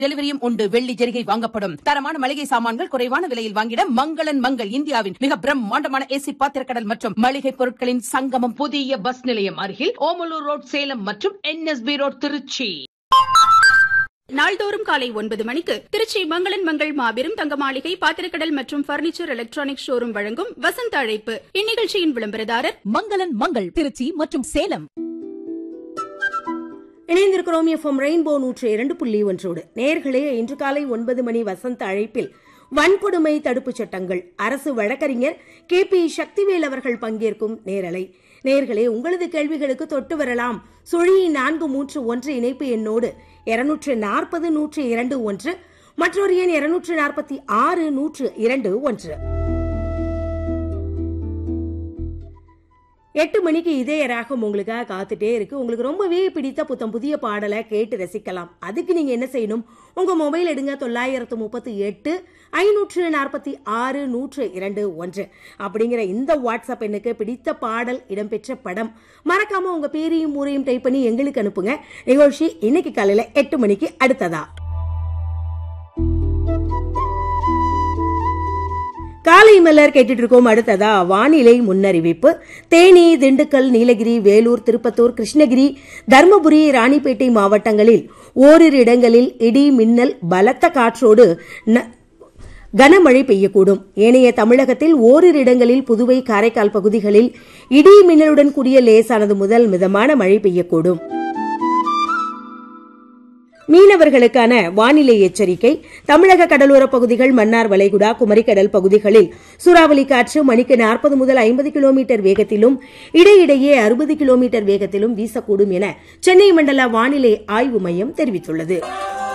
டெலிவரியும் உண்டு வெள்ளி ஜெரிகை வாங்கப்படும் தரமான மளிகை சாமான்கள் குறைவான விலையில் வாங்கிட மங்களன் மங்கள் இந்தியாவின் மிக பிரம்மாண்டமான ஏசி பாத்திரக்கடல் மற்றும் மளிகை பொருட்களின் சங்கமம் புதிய பஸ் நிலையம் அருகில் ஓமலூர் ரோட் சேலம் மற்றும் என்எஸ்பி ரோட் திருச்சி நாள்தோறும் காலை ஒன்பது மணிக்கு திருச்சி மங்களன் மங்கள் மாபெரும் தங்க மாளிகை பாத்திரக்கடல் மற்றும் பர்னிச்சர் எலக்ட்ரானிக் ஷோரூம் வழங்கும் வசந்த அழைப்பு இந்நிகழ்ச்சியின் விளம்பரதாரர் மங்களன் மங்கள் திருச்சி மற்றும் சேலம் இணைந்திருக்கிறோம் எஃப்எம் ரெயின்போ நூற்று இரண்டு புள்ளி ஒன்றோடு நேர்களே இன்று காலை ஒன்பது மணி வசந்த அழைப்பில் வன்கொடுமை தடுப்புச் சட்டங்கள் அரசு வழக்கறிஞர் கே பி சக்திவேல் அவர்கள் பங்கேற்கும் நேரலை நேர்களே உங்களது கேள்விகளுக்கு தொட்டு வரலாம் சுழி நான்கு மூன்று ஒன்று இணைப்பு எண்ணோடு இருநூற்று நாற்பது நூற்று இரண்டு ஒன்று மற்றொரு எண் இருநூற்று நாற்பத்தி ஆறு நூற்று இரண்டு ஒன்று எட்டு மணிக்கு இதய ராகம் உங்களுக்காக காத்துட்டே இருக்கு உங்களுக்கு ரொம்பவே பிடித்த புத்தம் புதிய பாடலை கேட்டு ரசிக்கலாம் அதுக்கு நீங்க என்ன செய்யணும் உங்க மொபைல் எடுங்க தொள்ளாயிரத்து முப்பத்தி எட்டு ஐநூற்று நாற்பத்தி ஆறு நூற்று இரண்டு ஒன்று அப்படிங்கிற இந்த வாட்ஸ்அப் எண்ணுக்கு பிடித்த பாடல் இடம்பெற்ற படம் மறக்காம உங்க பேரையும் ஊரையும் டைப் பண்ணி எங்களுக்கு அனுப்புங்க நிகழ்ச்சி இன்னைக்கு காலையில எட்டு மணிக்கு அடுத்ததா காலை மலர் கேட்டுட்டு இருக்கோம் அடுத்ததா வானிலை முன்னறிவிப்பு தேனி திண்டுக்கல் நீலகிரி வேலூர் திருப்பத்தூர் கிருஷ்ணகிரி தர்மபுரி ராணிப்பேட்டை மாவட்டங்களில் ஓரிரு இடங்களில் இடி மின்னல் பலத்த காற்றோடு ந- கனமழை பெய்யக்கூடும் ஏனைய தமிழகத்தில் ஓரிரு இடங்களில் புதுவை காரைக்கால் பகுதிகளில் இடி மின்னலுடன் கூடிய லேசானது முதல் மிதமான மழை பெய்யக்கூடும் மீனவர்களுக்கான வானிலை எச்சரிக்கை தமிழக கடலோர பகுதிகள் மன்னார் வளைகுடா குமரிக்கடல் பகுதிகளில் சூறாவளி காற்று மணிக்கு நாற்பது முதல் ஐம்பது கிலோமீட்டர் வேகத்திலும் இடையிடையே அறுபது கிலோமீட்டர் வேகத்திலும் வீசக்கூடும் என சென்னை மண்டல வானிலை ஆய்வு மையம் தெரிவித்துள்ளது